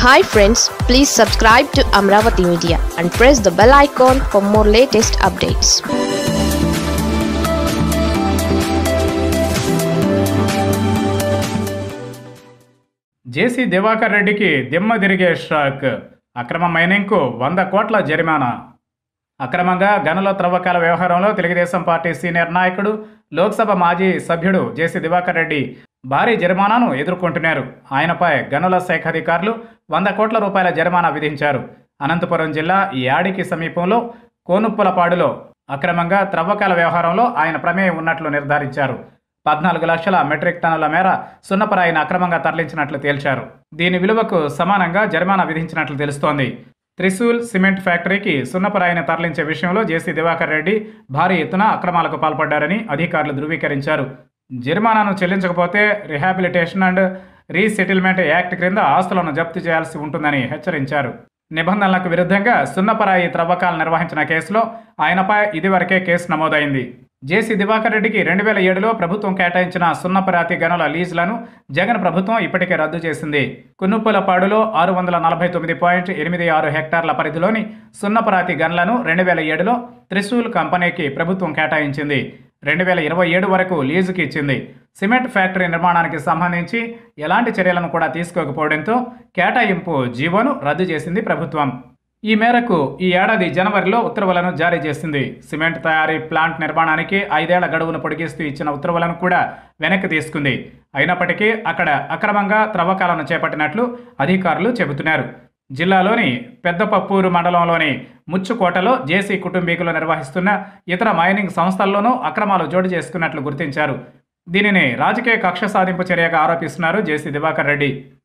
hi friends please subscribe to Amaravati media and press the bell icon for more latest updates JC Diwakar రెడ్డికి దిమ్మ తిరిగే shock అక్రమ మైనింగ్కు వంద కోట్ల జరిమానా అక్రమంగా గనుల త్రవ్వకాల వ్యవహారంలో తెలుగుదేశం పార్టీ సీనియర్ నాయకుడు లోక్సభ మాజీ సభ్యుడు జేసీ దివాకర్ రెడ్డి భారీ జరిమానాను ఎదుర్కొంటున్నారు ఆయనపై గనుల శాఖ అధికారులు వంద కోట్ల రూపాయల జరిమానా విధించారు అనంతపురం జిల్లా యాడికి సమీపంలో కోనుప్పలపాడులో అక్రమంగా త్రవ్వకాల వ్యవహారంలో ఆయన ప్రమేయం ఉన్నట్లు నిర్ధారించారు పద్నాలుగు లక్షల మెట్రిక్ టన్నుల మేర సున్నపరాయిని అక్రమంగా తరలించినట్లు తేల్చారు దీని విలువకు సమానంగా జరిమానా విధించినట్లు తెలుస్తోంది త్రిశూల్ సిమెంట్ ఫ్యాక్టరీకి సున్నపరాయిని తరలించే విషయంలో జేసీ దివాకర్ రెడ్డి భారీ ఎత్తున అక్రమాలకు పాల్పడ్డారని అధికారులు ధృవీకరించారు జరిమానాను చెల్లించకపోతే రిహాబిలిటేషన్ అండ్ రీసెటిల్మెంట్ యాక్ట్ క్రింద ఆస్తులను జప్తు చేయాల్సి ఉంటుందని హెచ్చరించారు నిబంధనలకు విరుద్ధంగా సున్నపరాయి త్రవ్వకాలు నిర్వహించిన కేసులో ఆయనపై ఇదివరకే కేసు నమోదైంది జేసీ దివాకర్ రెడ్డికి రెండు వేల ఏడులో ప్రభుత్వం కేటాయించిన సున్నపరాతి గనుల లీజులను జగన్ ప్రభుత్వం ఇప్పటికే రద్దు చేసింది కున్నుప్పులపాడులో ఆరు వందల నలభై తొమ్మిది పాయింట్ ఎనిమిది ఆరు హెక్టార్ల పరిధిలోని సున్నపరాతి గనులను రెండు వేల ఏడులో త్రిశూల్ కంపెనీకి ప్రభుత్వం కేటాయించింది రెండు వేల ఇరవై ఏడు వరకు లీజుకి ఇచ్చింది సిమెంట్ ఫ్యాక్టరీ నిర్మాణానికి సంబంధించి ఎలాంటి చర్యలను కూడా తీసుకోకపోవడంతో కేటాయింపు జీవోను రద్దు చేసింది ప్రభుత్వం ఈ మేరకు ఈ ఏడాది జనవరిలో ఉత్తర్వులను జారీ చేసింది సిమెంట్ తయారీ ప్లాంట్ నిర్మాణానికి ఐదేళ్ల గడువును పొడిగిస్తూ ఇచ్చిన ఉత్తర్వులను కూడా వెనక్కి తీసుకుంది అయినప్పటికీ అక్కడ అక్రమంగా త్రవ్వకాలను చేపట్టినట్లు అధికారులు చెబుతున్నారు జిల్లాలోని పెద్దపప్పూరు మండలంలోని ముచ్చుకోటలో జేసీ కుటుంబీకులు నిర్వహిస్తున్న ఇతర మైనింగ్ సంస్థల్లోనూ అక్రమాలు జోడు చేసుకున్నట్లు గుర్తించారు దీనిని రాజకీయ కక్ష సాధింపు చర్యగా ఆరోపిస్తున్నారు జేసీ దివాకర్ రెడ్డి